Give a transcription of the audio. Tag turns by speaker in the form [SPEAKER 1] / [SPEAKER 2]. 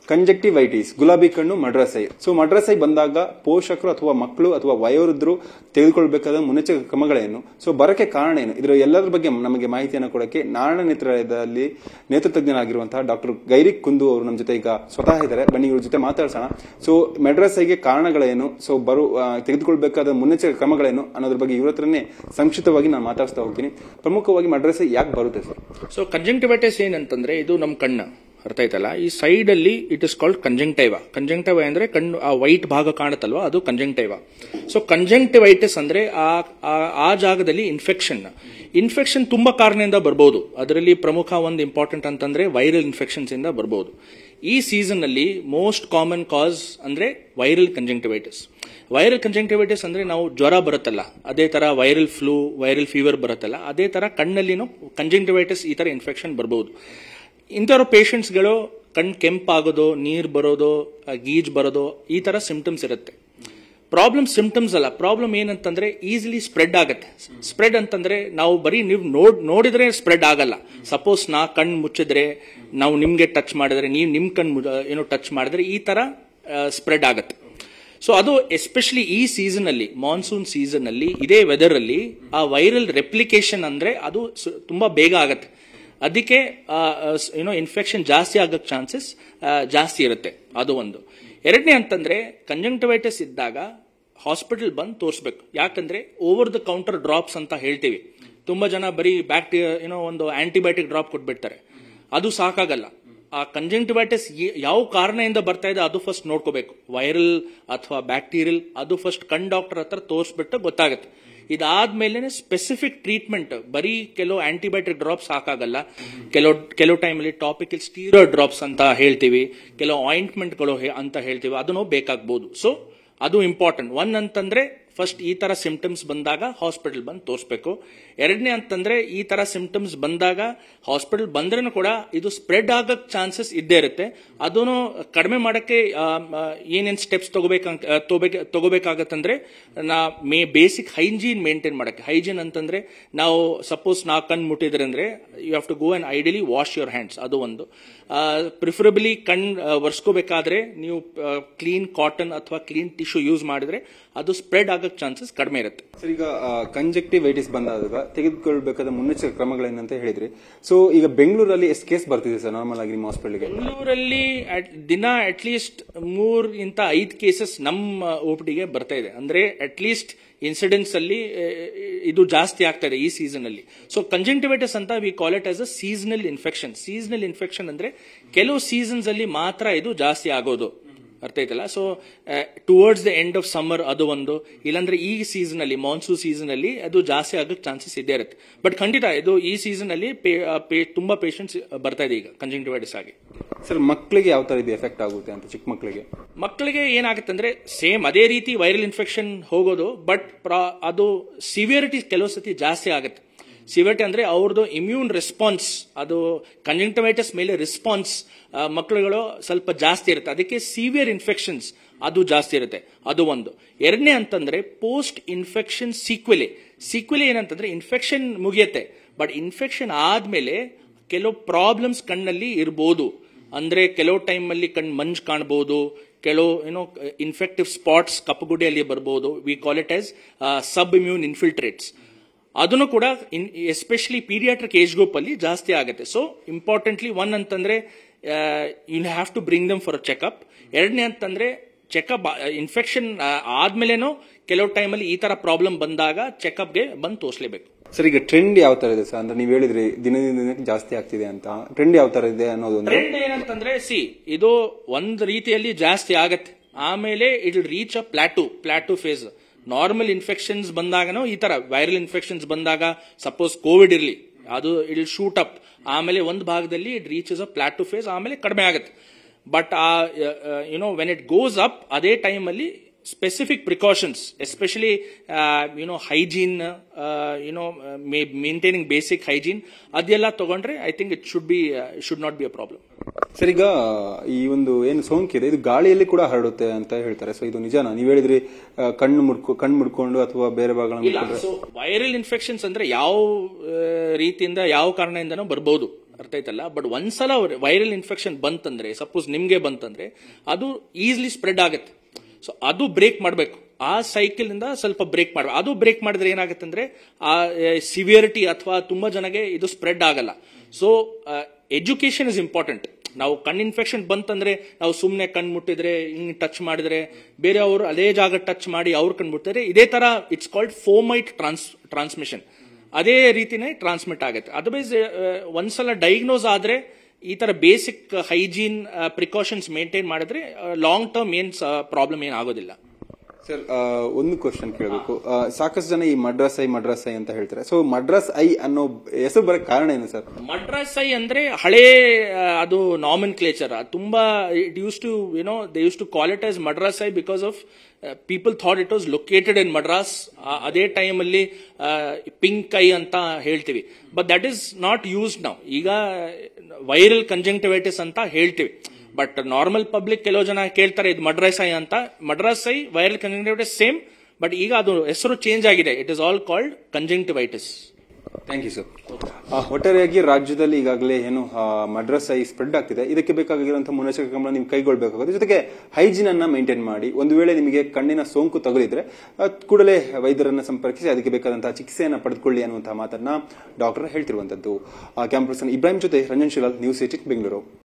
[SPEAKER 1] conjunctivitis ಗುಲಾಬಿ ಕಣ್ಣು ಮಡ್ರಸೈ so ಮಡ್ರಸೈ ಬಂದಾಗ ಪೋಷಕರು ಅಥವಾ ಮಕ್ಕಳು ಅಥವಾ ವಯೋವೃದ್ಧರು ತೆಗೆದುಕೊಳ್ಬೇಕಾದ ಮುನ್ನೆಚ್ಚರಿಕೆ ಕ್ರಮಗಳೇನು ಸೊ ಬರಕ್ಕೆ ಕಾರಣ ಏನು ಇದರ ಎಲ್ಲದರ ಬಗ್ಗೆ ನಮಗೆ ಮಾಹಿತಿಯನ್ನು ಕೊಡಕ್ಕೆ ನಾರಾಯಣ ನೇತ್ರಾಲಯದಲ್ಲಿ ನೇತೃತಜ್ಞರಾಗಿರುವಂತಹ ಡಾಕ್ಟರ್ ಗೈರಿಕ್ ಕುಂದು ಅವರು ನಮ್ಮ ಜೊತೆ ಈಗ ಸ್ವತಃ ಇದ್ದಾರೆ ಬನ್ನಿ ಇವ್ರ ಜೊತೆ ಮಾತಾಡ್ಸೋಣ ಸೊ ಮೆಡ್ರಸೈಗೆ ಕಾರಣಗಳೇನು ಸೊ ಬರು ಆ, ತೆಗೆದುಕೊಳ್ಬೇಕಾದ ಮುನ್ನೆಚ್ಚರಿಕೆ ಕ್ರಮಗಳೇನು ಅನ್ನೋದ್ರ ಬಗ್ಗೆ ಇವ್ರ ಹತ್ರನೇ ಸಂಕ್ಷಿಪ್ತವಾಗಿ ನಾನು ಮಾತಾಡ್ಸ್ತಾ ಹೋಗ್ತೀನಿ ಪ್ರಮುಖವಾಗಿ ಮಡ್ರಸೈ ಯಾಕೆ ಬರುತ್ತೆ ಸರ್
[SPEAKER 2] ಸೊ ಕಂಜಂಕ್ಟಿವೈಟಿಸ್ ಏನಂತಂದ್ರೆ ಇದು ನಮ್ಮ ಕಣ್ಣು ಅರ್ಥ ಆಯ್ತಲ್ಲ ಈ ಸೈಡ್ ಅಲ್ಲಿ it is called conjunctiva conjunctiva ಅಂದ್ರೆ ಕಣ್ಣು ಆ ವೈಟ್ ಭಾಗ ಕಾಣುತ್ತಲ್ವಾ ಅದು ಕಂಜಂಕ್ಟೈವ ಸೊ ಕಂಜಂಕ್ಟಿವೈಟಿಸ್ ಅಂದ್ರೆ ಆ ಆ- ಆ ಜಾಗದಲ್ಲಿ ಇನ್ಫೆಕ್ಷನ್ ಇನ್ಫೆಕ್ಷನ್ ತುಂಬಾ ಕಾರಣದಿಂದ ಬರ್ಬೋದು ಅದರಲ್ಲಿ ಪ್ರಮುಖ ಒಂದು ಇಂಪಾರ್ಟೆಂಟ್ ಅಂತಂದ್ರೆ ವೈರಲ್ ಇನ್ಫೆಕ್ಷನ್ಸ್ ಇಂದ ಬರ್ಬೋದು ಈ ಸೀಸನ್ ಅಲ್ಲಿ ಮೋಸ್ಟ್ ಕಾಮನ್ ಕಾಸ್ ಅಂದ್ರೆ ವೈರಲ್ ಕಂಜಂಕ್ಟಿವೈಟಿಸ್ ವೈರಲ್ ಕಂಜಂಕ್ಟಿವೈಟಿಸ್ ಅಂದ್ರೆ ನಾವು ಜ್ವರ ಬರುತ್ತಲ್ಲ ಅದೇ ತರ ವೈರಲ್ ಫ್ಲೂ ವೈರಲ್ ಫೀವರ್ ಬರುತ್ತಲ್ಲ ಅದೇ ತರ ಕಣ್ಣಲ್ಲಿನೂ ಕಂಜಂಕ್ಟಿವೈಟಿಸ್ ಈ ತರ ಇನ್ಫೆಕ್ಷನ್ ಬರ್ಬೋದು ಇಂಥವ್ರ ಪೇಷಂಟ್ಸ್ಗಳು ಕಣ್ ಕೆಂಪಾಗೋದು ನೀರು ಬರೋದು ಆ, ಗೀಜ್ ಬರೋದು ಈ ತರ ಸಿಂಪ್ಟಮ್ಸ್ ಇರುತ್ತೆ ಪ್ರಾಬ್ಲಮ್ ಸಿಂಪ್ಟಮ್ಸ್ ಅಲ್ಲ ಪ್ರಾಬ್ಲಮ್ ಏನಂತಂದ್ರೆ ಈಸಿಲಿ ಸ್ಪ್ರೆಡ್ ಆಗುತ್ತೆ ಸ್ಪ್ರೆಡ್ ಅಂತಂದ್ರೆ ನಾವು ಬರೀ ನೀವು ನೋಡ್ ನೋಡಿದ್ರೆ ಸ್ಪ್ರೆಡ್ ಆಗಲ್ಲ ಸಪೋಸ್ ನಾ ಕಣ್ ಮುಚ್ಚಿದ್ರೆ ನಾವು ನಿಮ್ಗೆ ಟಚ್ ಮಾಡಿದ್ರೆ ನೀವು ನಿಮ್ ಕಣ್ ಮು- ಏನೋ ಟಚ್ ಮಾಡಿದ್ರೆ ಈ ತರ ಸ್ಪ್ರೆಡ್ ಆಗುತ್ತೆ ಸೊ ಅದು ಎಸ್ಪೆಷಲಿ ಈ ಸೀಸನ್ ಅಲ್ಲಿ ಮಾನ್ಸೂನ್ ಸೀಸನ್ ಅಲ್ಲಿ ಇದೇ ವೆದರ್ ಅಲ್ಲಿ ಆ ವೈರಲ್ ರೆಪ್ಲಿಕೇಶನ್ ಅಂದ್ರೆ ಅದು ಸು- ತುಂಬಾ ಬೇಗ ಆಗತ್ತೆ ಅದಕ್ಕೆ ಏನೋ ಇನ್ಫೆಕ್ಷನ್ ಜಾಸ್ತಿ ಆಗಕ್ ಚಾನ್ಸಸ್ ಜಾಸ್ತಿ ಇರುತ್ತೆ ಅದು ಒಂದು ಎರಡನೇ ಅಂತಂದ್ರೆ ಕಂಜಂಕ್ಟಿವೈಟಿಸ್ ಇದ್ದಾಗ ಹಾಸ್ಪಿಟಲ್ ಬಂದು ತೋರಿಸ್ಬೇಕು ಯಾಕಂದ್ರೆ ಓವರ್ ದ ಕೌಂಟರ್ ಡ್ರಾಪ್ಸ್ ಅಂತ ಹೇಳ್ತೀವಿ ತುಂಬಾ ಜನ ಬರೀ ಬ್ಯಾಕ್ಟೀರಿಯಾ ಏನೋ ಒಂದು ಆಂಟಿಬಯೋಟಿಕ್ ಡ್ರಾಪ್ ಕೊಟ್ಬಿಡ್ತಾರೆ ಅದು ಸಾಕಾಗಲ್ಲ ಆ ಕಂಜಂಕ್ಟಿವೈಟಿಸ್ ಯಾವ ಕಾರಣದಿಂದ ಬರ್ತಾ ಇದೆ ಅದು ಫಸ್ಟ್ ನೋಡ್ಕೋಬೇಕು ವೈರಲ್ ಅಥವಾ ಬ್ಯಾಕ್ಟೀರಿಯಲ್ ಅದು ಫಸ್ಟ್ ಕಣ್ ಡಾಕ್ಟರ್ ಹತ್ರ ತೋರಿಸ್ಬಿಟ್ಟು ಗೊತ್ತಾಗುತ್ತೆ ಇದಾದ್ಮೇಲೆ ಸ್ಪೆಸಿಫಿಕ್ ಟ್ರೀಟ್ಮೆಂಟ್ ಬರೀ ಕೆಲವು ಆಂಟಿಬಯೋಟಿಕ್ ಡ್ರಾಪ್ಸ್ ಸಾಕಾಗಲ್ಲ ಕೆಲವು ಕೆಲವು ಟೈಮಲ್ಲಿ ಟಾಪಿಕಲ್ ಸ್ಟೀರಾಯ್ಡ್ ಡ್ರಾಪ್ಸ್ ಅಂತ ಹೇಳ್ತೀವಿ ಕೆಲವು ಆಯಿಂಟ್ಮೆಂಟ್ಗಳು ಅಂತ ಹೇಳ್ತೀವಿ ಅದನ್ನು ಬೇಕಾಗ್ಬೋದು ಸೊ ಅದು ಇಂಪಾರ್ಟೆಂಟ್ ಒನ್ ಅಂತಂದ್ರೆ ಫಸ್ಟ್ ಈ ತರ ಸಿಂಪ್ಟಮ್ಸ್ ಬಂದಾಗ ಹಾಸ್ಪಿಟಲ್ ಬಂದು ತೋರಿಸ್ಬೇಕು ಎರಡನೇ ಅಂತಂದ್ರೆ ಈ ತರ ಸಿಂಪ್ಟಮ್ಸ್ ಬಂದಾಗ ಹಾಸ್ಪಿಟಲ್ ಬಂದ್ರೂ ಕೂಡ ಇದು ಸ್ಪ್ರೆಡ್ ಆಗಕ್ ಚಾನ್ಸಸ್ ಇದ್ದೇ ಇರುತ್ತೆ ಅದನ್ನು ಕಡಿಮೆ ಮಾಡಕ್ಕೆ ಏನೇನ್ ಸ್ಟೆಪ್ಸ್ ತಗೋಬೇಕಂತ ತಗೋಬೇಕಾಗತ್ತಂದ್ರೆ ನಾ ಮೇ ಬೇಸಿಕ್ ಹೈಜೀನ್ ಮೇಂಟೈನ್ ಮಾಡಕ್ಕೆ ಹೈಜೀನ್ ಅಂತಂದ್ರೆ ನಾವು ಸಪೋಸ್ ನಾ ಕಣ್ ಮುಟ್ಟಿದ್ರೆ ಅಂದ್ರೆ you have to go and ideally wash your hands ಅದು ಒಂದು ಪ್ರಿಫರಬಲಿ ಕಣ್ ಆ, ಒರೆಸ್ಕೋಬೇಕಾದ್ರೆ ನೀವು ಕ್ಲೀನ್ ಕಾಟನ್ ಅಥವಾ ಕ್ಲೀನ್ ಟಿಶ್ಯೂ ಯೂಸ್ ಮಾಡಿದ್ರೆ ಅದು ಸ್ಪ್ರೆಡ್ ಆಗಕ್ ಚಾನ್ಸಸ್ ಕಡಿಮೆ ಇರುತ್ತೆ
[SPEAKER 1] ಸರ್ ಈಗ ಕಂಜಕ್ಟಿವೈಟಿಸ್ ಬಂದಾಗ ತೆಗೆದುಕೊಳ್ಬೇಕಾದ ಮುನ್ನೆಚ್ಚರಿಕೆ ಕ್ರಮಗಳೇನಂತ ಹೇಳಿದ್ರಿ ಸೊ ಈಗ ಬೆಂಗಳೂರಲ್ಲಿ ಎಷ್ಟು ಕೇಸ್ ಬರ್ತಿದೆ ಸರ್ ನಾರ್ಮಲ್ ಆಗಿ ನಿಮ್ಮ ಹಾಸ್ಪಿಟಲ್ಗೆ
[SPEAKER 2] ಬೆಂಗಳೂರಲ್ಲಿ at- ದಿನ ಅಟ್ ಲೀಸ್ಟ್ ಮೂರ್ ಇಂತ ಐದ್ ಕೇಸಸ್ ನಮ್ಮ ಓಪಿಡಿಗೆ ಬರ್ತಾ ಇದೆ ಅಂದ್ರೆ ಅಟ್ ಲೀಸ್ಟ್ ಇನ್ಸಿಡೆಂಟ್ಸ್ ಅಲ್ಲಿ ಆ, ಇದು ಜಾಸ್ತಿ ಆಗ್ತಾ ಇದೆ ಈ ಸೀಸನ್ ಅಲ್ಲಿ ಸೊ ಕಂಜಂಕ್ಟಿವೈಟಿಸ್ ಅಂತ we call it as a seasonal infection seasonal infection ಅಂದ್ರೆ ಕೆಲವು ಸೀಸನ್ಸ್ ಅಲ್ಲಿ ಮಾತ್ರ ಇದು ಜಾಸ್ತಿ ಆಗೋದು ಅರ್ಥ ಆಯ್ತಲ್ಲ so towards the end of summer ಅದು ಒಂದು ಇಲ್ಲಾಂದ್ರೆ ಈ ಸೀಸನ್ ಅಲ್ಲಿ ಮಾನ್ಸೂನ್ ಸೀಸನ್ ಅಲ್ಲಿ ಅದು ಜಾಸ್ತಿ ಆಗಕ್ಕೆ ಚಾನ್ಸಸ್ ಇದ್ದೇ ಇರುತ್ತೆ ಬಟ್ ಖಂಡಿತ ಇದು ಈ ಸೀಸನ್ ಅಲ್ಲಿ ಪೇ- ಆ, ಪೇ- ತುಂಬಾ ಪೇಷಂಟ್ಸ್ ಬರ್ತಾ ಇದೆ ಈಗ ಕಂಜಂಕ್ಟಿವೈಟಿಸ್ ಆಗಿ
[SPEAKER 1] ಸರ್ ಮಕ್ಕಳಿಗೆ ಯಾವ ತರ ಇದು ಎಫೆಕ್ಟ್ ಆಗುತ್ತೆ ಅಂತ ಚಿಕ್ಕ ಮಕ್ಕಳಿಗೆ
[SPEAKER 2] ಮಕ್ಕಳಿಗೆ ಏನಾಗುತ್ತೆ ಅಂದ್ರೆ ಸೇಮ್ ಅದೇ ರೀತಿ ವೈರಲ್ ಇನ್ಫೆಕ್ಷನ್ ಹೋಗೋದು ಬಟ್ ಅದು ಸಿವಿಯರಿಟಿ ಕೆಲವು ಸತಿ ಜಾಸ್ತಿ ಆಗುತ್ತೆ ಸಿವಿಯರಿಟಿ ಅಂದ್ರೆ ಅವ್ರದ್ದು ಇಮ್ಯೂನ್ ರೆಸ್ಪಾನ್ಸ್ ಅದು ಕಂಜಂಕ್ಟಿವೈಟಿಸ್ ಮೇಲೆ ರೆಸ್ಪಾನ್ಸ್ ಮಕ್ಕಳುಗಳು ಸ್ವಲ್ಪ ಜಾಸ್ತಿ ಇರುತ್ತೆ ಅದಕ್ಕೆ ಸಿವಿಯರ್ ಇನ್ಫೆಕ್ಷನ್ಸ್ ಅದು ಜಾಸ್ತಿ ಇರುತ್ತೆ ಅದು ಒಂದು ಎರಡನೇ ಅಂತಂದ್ರೆ ಪೋಸ್ಟ್ ಇನ್ಫೆಕ್ಷನ್ ಸೀಕ್ವೆಲೆ ಸೀಕ್ವೆಲೆ ಏನಂತಂದ್ರೆ ಇನ್ಫೆಕ್ಷನ್ ಮುಗಿಯುತ್ತೆ ಬಟ್ ಇನ್ಫೆಕ್ಷನ್ ಆದ್ಮೇಲೆ ಕೆಲವು ಪ್ರಾಬ್ಲಮ್ಸ್ ಕಣ್ಣಲ್ಲಿ ಇರ್ಬೋದು ಅಂದ್ರೆ ಕೆಲವು ಟೈಮ್ ಅಲ್ಲಿ ಕಣ್ ಮಂಜ್ ಕಾಣಬಹುದು ಕೆಲವು ಏನೋ ಇನ್ಫೆಕ್ಟಿವ್ ಸ್ಪಾಟ್ಸ್ ಕಪ್ಪುಗುಡಿಯಲ್ಲಿ ಬರ್ಬೋದು we call it as sub immune infiltrates ಅದನ್ನು ಕೂಡ ಎಸ್ಪೆಷಲಿ ಪೀಡಿಯಾಟ್ರಿಕ್ ಏಜ್ ಗ್ರೂಪ್ ಅಲ್ಲಿ ಜಾಸ್ತಿ ಆಗುತ್ತೆ ಸೊ ಇಂಪಾರ್ಟೆಂಟ್ಲಿ ಒನ್ ಅಂತಂದ್ರೆ you have to bring them for checkup ಎರಡನೇ ಅಂತಂದ್ರೆ ಚೆಕಪ್ ಇನ್ಫೆಕ್ಷನ್ ಆದ್ಮೇಲೆನೂ ಕೆಲವು ಟೈಮಲ್ಲಿ ಈ ತರ ಪ್ರಾಬ್ಲಮ್ ಬಂದಾಗ ಚೆಕಪ್ಗೆ ಬಂದು ತೋರಿಸಲೇಬೇಕು
[SPEAKER 1] ಸರ್ ಈಗ ಟ್ರೆಂಡ್ ಯಾವ ತರ ಇದೆ ಸರ್ ಅಂದ್ರೆ ನೀವು ಹೇಳಿದ್ರಿ ದಿನದಿಂದ ದಿನಕ್ಕೆ ಜಾಸ್ತಿ ಆಗ್ತಿದೆ ಅಂತ ಟ್ರೆಂಡ್ ಯಾವ ತರ ಇದೆ ಅನ್ನೋದು ಒಂದು
[SPEAKER 2] ಟ್ರೆಂಡ್ ಏನಂತಂದ್ರೆ ಸಿ ಇದು ಒಂದ್ ರೀತಿಯಲ್ಲಿ ಜಾಸ್ತಿ ಆಗತ್ತೆ ಆಮೇಲೆ it reach a plateau plateau phase normal infections ಬಂದಾಗನೂ ಈ ತರ ವೈರಲ್ ಇನ್ಫೆಕ್ಷನ್ಸ್ ಬಂದಾಗ ಸಪೋಸ್ ಕೋವಿಡ್ ಇರಲಿ ಅದು ಇಟ್ ಶೂಟ್ ಅಪ್ ಆಮೇಲೆ ಒಂದು ಭಾಗದಲ್ಲಿ it reaches a plateau phase ಆಮೇಲೆ ಕಡಿಮೆ ಆಗುತ್ತೆ but ah you know when it goes up ಅದೇ ಟೈಮಲ್ಲಿ specific precautions especially you know hygiene you know maintaining basic hygiene ಅದೆಲ್ಲ ತಗೊಂಡ್ರೆ I think it should be should not be a problem
[SPEAKER 1] sir ಈಗ ಈ ಒಂದು ಏನು ಸೋಂಕಿದೆ ಇದು ಗಾಳಿಯಲ್ಲಿ ಕೂಡ ಹರಡುತ್ತೆ ಅಂತ ಹೇಳ್ತಾರೆ ಸೊ ಇದು ನಿಜನಾ ನೀವು ಹೇಳಿದ್ರಿ ಆ, ಕಣ್ಣು ಮುಡ್ಕೊ ಕಣ್ಣು ಮುಡ್ಕೊಂಡು ಅಥವಾ ಬೇರೆ ಭಾಗಗಳನ್ನ
[SPEAKER 2] ಇಲ್ಲ
[SPEAKER 1] ಮುಡ್ಕೊಂಡ್ರೆ
[SPEAKER 2] ಸೊ ವೈರಲ್ ಇನ್ಫೆಕ್ಷನ್ಸ್ ಅಂದ್ರೆ ಯಾವ ಆ, ರೀತಿಯಿಂದ ಯಾವ ಕಾರಣದಿಂದನೂ ಬರ್ಬೋದು ಅರ್ಥ ಆಯ್ತಲ್ಲ ಬಟ್ ಒಂದ್ಸಲ ವೈರಲ್ ಇನ್ಫೆಕ್ಷನ್ ಬಂತಂದ್ರೆ ಸಪೋಸ್ ನಿಮ್ಗೆ ಬಂತಂದ್ರೆ ಅದು ಈಸಿಲಿ ಸ್ಪ್ರೆಡ್ ಆಗುತ್ತೆ ಸೊ ಅದು ಬ್ರೇಕ್ ಮಾಡಬೇಕು ಆ ಸೈಕಲ್ ಇಂದ ಸ್ವಲ್ಪ ಬ್ರೇಕ್ ಮಾಡಬೇಕು ಅದು ಬ್ರೇಕ್ ಮಾಡಿದ್ರೆ ಏನಾಗುತ್ತೆ ಅಂದ್ರೆ ಆ ಸಿವಿಯರಿಟಿ ಅಥವಾ ತುಂಬಾ ಜನಗೆ ಇದು ಸ್ಪ್ರೆಡ್ ಆಗಲ್ಲ ಸೊ ಎಜುಕೇಶನ್ ಇಸ್ ಇಂಪಾರ್ಟೆಂಟ್ ನಾವು ಕಣ್ ಇನ್ಫೆಕ್ಷನ್ ಬಂತಂದ್ರೆ ನಾವು ಸುಮ್ಮನೆ ಕಣ್ ಮುಟ್ಟಿದ್ರೆ ಹಿಂಗ್ ಟಚ್ ಮಾಡಿದ್ರೆ ಬೇರೆಯವರು ಅದೇ ಜಾಗ ಟಚ್ ಮಾಡಿ ಅವ್ರ ಕಣ್ ಮುಟ್ಟಿದ್ರೆ ಇದೇ ತರ it's called fomite trans transmission ಅದೇ ರೀತಿನೇ ಟ್ರಾನ್ಸ್ಮಿಟ್ ಆಗುತ್ತೆ ಅದರ್ವೈಸ್ ಒಂದ್ಸಲ ಡೈಗ್ನೋಸ್ ಆದ್ರೆ ಈ ತರ ಬೇಸಿಕ್ ಹೈಜೀನ್ ಪ್ರಿಕಾಷನ್ಸ್ ಮೇಂಟೈನ್ ಮಾಡಿದ್ರೆ ಲಾಂಗ್ ಟರ್ಮ್ ಏನ್ ಪ್ರಾಬ್ಲಮ್ ಏನ್ ಆಗೋದಿಲ್ಲ
[SPEAKER 1] ಸರ್ ಆ, ಒಂದು ಕ್ವಶನ್ ಕೇಳಬೇಕು ಸಾಕಷ್ಟು ಜನ ಈ ಮಡ್ರಾಸ್ ಐ ಮಡ್ರಾಸ್ ಐ ಅಂತ ಹೇಳ್ತಾರೆ ಸೊ ಮಡ್ರಾಸ್ ಐ ಅನ್ನೋ ಹೆಸರು ಬರಕ್ ಕಾರಣ ಏನು ಸರ್
[SPEAKER 2] ಮಡ್ರಾಸ್ ಐ ಅಂದ್ರೆ ಹಳೇ ಆ, ಅದು ನಾಮನ್ ಕ್ಲೇಚರ್ ತುಂಬಾ it use to you know they use to call it as Madras eye because of people thought it was located in Madras ಅದೇ ಟೈಮಲ್ಲಿ ಪಿಂಕ್ ಐ ಅಂತ ಹೇಳ್ತೀವಿ but that is not used ನಾವು ಈಗ ವೈರಲ್ ಕಂಜಂಕ್ಟಿವೈಟಿಸ್ ಅಂತ ಹೇಳ್ತೀವಿ ಬಟ್ ನಾರ್ಮಲ್ ಪಬ್ಲಿಕ್ ಕೆಲವು ಜನ ಕೇಳ್ತಾರೆ ಇದು ಮಡ್ರಾಸ್ ಐ ಅಂತ Madras eye viral conjunctivitis same but ಈಗ ಅದು ಹೆಸರು ಚೇಂಜ್ ಆಗಿದೆ it is all called conjunctivitis
[SPEAKER 1] thank you sir ಒಟ್ಟಾರೆಯಾಗಿ ರಾಜ್ಯದಲ್ಲಿ ಈಗಾಗಲೇ ಏನು ಆ, ಮಡ್ರಾಸ್ ಐ ಸ್ಪ್ರೆಡ್ ಆಗ್ತಿದೆ ಇದಕ್ಕೆ ಬೇಕಾಗಿರುವಂತಹ ಮುನ್ನೆಚ್ಚರಿಕೆ ಕ್ರಮ ನೀವು ಕೈಗೊಳ್ಳಬೇಕಾಗುತ್ತೆ ಜೊತೆಗೆ ಹೈಜೀನ್ ಅನ್ನ ಮೇಂಟೈನ್ ಮಾಡಿ ಒಂದು ವೇಳೆ ನಿಮಗೆ ಕಣ್ಣಿನ ಸೋಂಕು ತಗುಲಿದ್ರೆ ಆ, ಕೂಡಲೇ ವೈದ್ಯರನ್ನ ಸಂಪರ್ಕಿಸಿ ಅದಕ್ಕೆ ಬೇಕಾದಂತಹ ಚಿಕಿತ್ಸೆಯನ್ನು ಪಡೆದುಕೊಳ್ಳಿ ಅನ್ನುವಂತಹ ಮಾತನ್ನ ಡಾಕ್ಟರ್ ಹೇಳ್ತಿರುವಂತದ್ದು ಕ್ಯಾಂಪಸ್ ಇಬ್ರಾಹಿಂ ಜೊತೆ ರಂಜನ್ ಶಿಲಾಲ್ ನ್ಯೂಸ್ ಏಟಿನ್ ಬೆಂಗಳೂರು